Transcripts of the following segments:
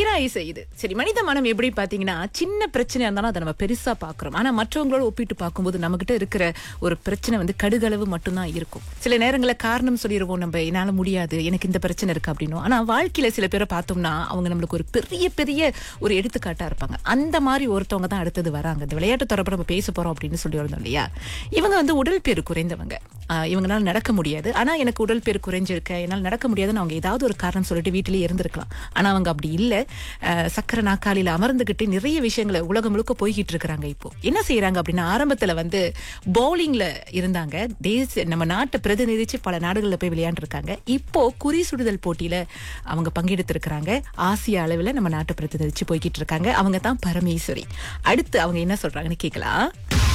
பேராய் செய்யுது சரி மனித மனம் எப்படி பாத்தீங்கன்னா சின்ன பிரச்சனை இருந்தாலும் அதை நம்ம பெருசா பாக்குறோம் ஆனா மற்றவங்களோட ஒப்பிட்டு பார்க்கும்போது நம்ம கிட்ட இருக்கிற ஒரு பிரச்சனை வந்து கடுகளவு மட்டும்தான் இருக்கும் சில நேரங்களில் காரணம் சொல்லிடுவோம் நம்ம என்னால முடியாது எனக்கு இந்த பிரச்சனை இருக்கு அப்படின்னும் ஆனா வாழ்க்கையில சில பேரை பார்த்தோம்னா அவங்க நம்மளுக்கு ஒரு பெரிய பெரிய ஒரு எடுத்துக்காட்டா இருப்பாங்க அந்த மாதிரி ஒருத்தவங்க தான் அடுத்தது வராங்க இந்த விளையாட்டு தரப்ப நம்ம பேச போறோம் அப்படின்னு சொல்லி இருந்தோம் இல்லையா இவங்க வந்து உடல் பேரு குறைந்தவங்க ஆஹ் இவங்களால நடக்க முடியாது ஆனா எனக்கு உடல் பேர் குறைஞ்சிருக்க என்னால் நடக்க முடியாதுன்னு அவங்க ஏதாவது ஒரு காரணம் சொல்லிட்டு வீட்டிலேயே இருந்திருக்கலாம் ஆனா அவங்க அப்படி இல்ல ஆஹ் சக்கர நாக்காளியில அமர்ந்துகிட்டு நிறைய விஷயங்களை உலகம் முழுக்க போய்கிட்டு இருக்கிறாங்க இப்போ என்ன செய்யறாங்க அப்படின்னா ஆரம்பத்துல வந்து பவுலிங்ல இருந்தாங்க தேச நம்ம நாட்டை பிரதிநிதிச்சு பல நாடுகள்ல போய் விளையாண்டுருக்காங்க இப்போ குறி சுடுதல் போட்டியில அவங்க பங்கெடுத்திருக்கிறாங்க ஆசிய அளவுல நம்ம நாட்டை பிரதிநிதிச்சு போய்கிட்டு இருக்காங்க அவங்க தான் பரமேஸ்வரி அடுத்து அவங்க என்ன சொல்றாங்கன்னு கேட்கலாம்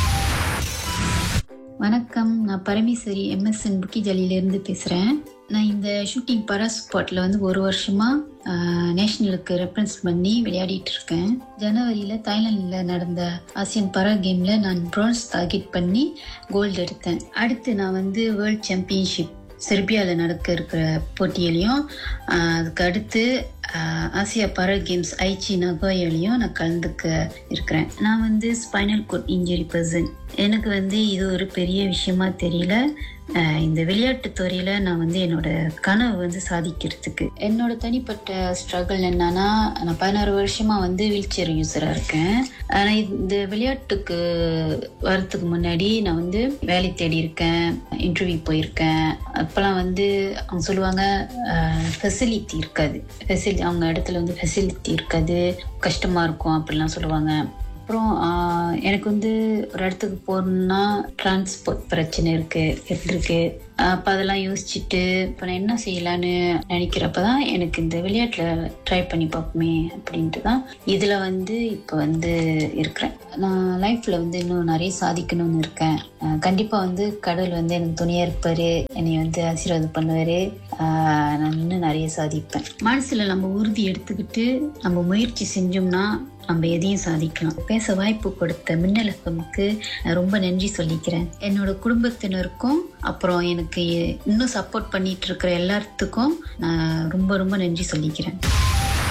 வணக்கம் நான் பரமேஸ்வரி எம்எஸ்என் புக்கி ஜலியிலேருந்து பேசுகிறேன் நான் இந்த ஷூட்டிங் பரா ஸ்பாட்டில் வந்து ஒரு வருஷமாக நேஷனலுக்கு ரெஃபரன்ஸ் பண்ணி விளையாடிட்டு இருக்கேன் ஜனவரியில் தாய்லாந்தில் நடந்த ஆசியன் பரா கேமில் நான் பிரான்ஸ் டார்கெட் பண்ணி கோல்டு எடுத்தேன் அடுத்து நான் வந்து வேர்ல்ட் சாம்பியன்ஷிப் செர்பியாவில் நடக்க இருக்கிற போட்டியிலையும் ஆஹ், அதுக்கு அடுத்து ஆஹ், ஆசியா பாரா கேம்ஸ் ஐச்சி நகோயாலையும் நான் கலந்துக்க இருக்கிறேன் நான் வந்து ஸ்பைனல் கோட் இன்ஜுரி பர்சன் எனக்கு வந்து இது ஒரு பெரிய விஷயமா தெரியல ஆஹ், இந்த விளையாட்டு துறையில நான் வந்து என்னோட கனவு வந்து சாதிக்கிறதுக்கு என்னோட தனிப்பட்ட ஸ்ட்ரகிள் என்னன்னா நான் பதினாறு வருஷமா வந்து வீல் சேர் யூஸரா இருக்கேன் ஆனா இந்த விளையாட்டுக்கு வரத்துக்கு முன்னாடி நான் வந்து வேலை தேடி இருக்கேன் இன்டர்வியூ போயிருக்கேன் அப்போல்லாம் வந்து அவங்க சொல்லுவாங்க ஃபெசிலிட்டி இருக்காது ஃபெசிலிட்டி அவங்க இடத்துல வந்து ஃபெசிலிட்டி இருக்காது கஷ்டமா இருக்கும் அப்படிலாம் சொல்லுவாங்க அப்புறம் ஆஹ், எனக்கு வந்து ஒரு இடத்துக்கு போகணுன்னா டிரான்ஸ்போர்ட் பிரச்சனை இருக்கு எப்படி இருக்கு அப்போ அதெல்லாம் யோசிச்சுட்டு இப்போ நான் என்ன செய்யலான்னு நினைக்கிறப்ப தான் எனக்கு இந்த விளையாட்டில் ட்ரை பண்ணி பார்ப்போமே அப்படின்ட்டு தான் இதில் வந்து இப்போ வந்து இருக்கிறேன் நான் லைஃப்பில் வந்து இன்னும் நிறைய சாதிக்கணும்னு இருக்கேன் கண்டிப்பாக வந்து கடவுள் வந்து எனக்கு துணையாக இருப்பார் என்னை வந்து ஆசீர்வாதம் பண்ணுவார் நான் இன்னும் நிறைய சாதிப்பேன் மனசில் நம்ம உறுதி எடுத்துக்கிட்டு நம்ம முயற்சி செஞ்சோம்னா நம்ம எதையும் சாதிக்கலாம் பேச வாய்ப்பு கொடுத்த மின்னலகமுக்கு நான் ரொம்ப நன்றி சொல்லிக்கிறேன் என்னோட குடும்பத்தினருக்கும் அப்புறம் எனக்கு இன்னும் சப்போர்ட் பண்ணிட்டு இருக்கிற எல்லாத்துக்கும் நான் ரொம்ப ரொம்ப நன்றி சொல்லிக்கிறேன்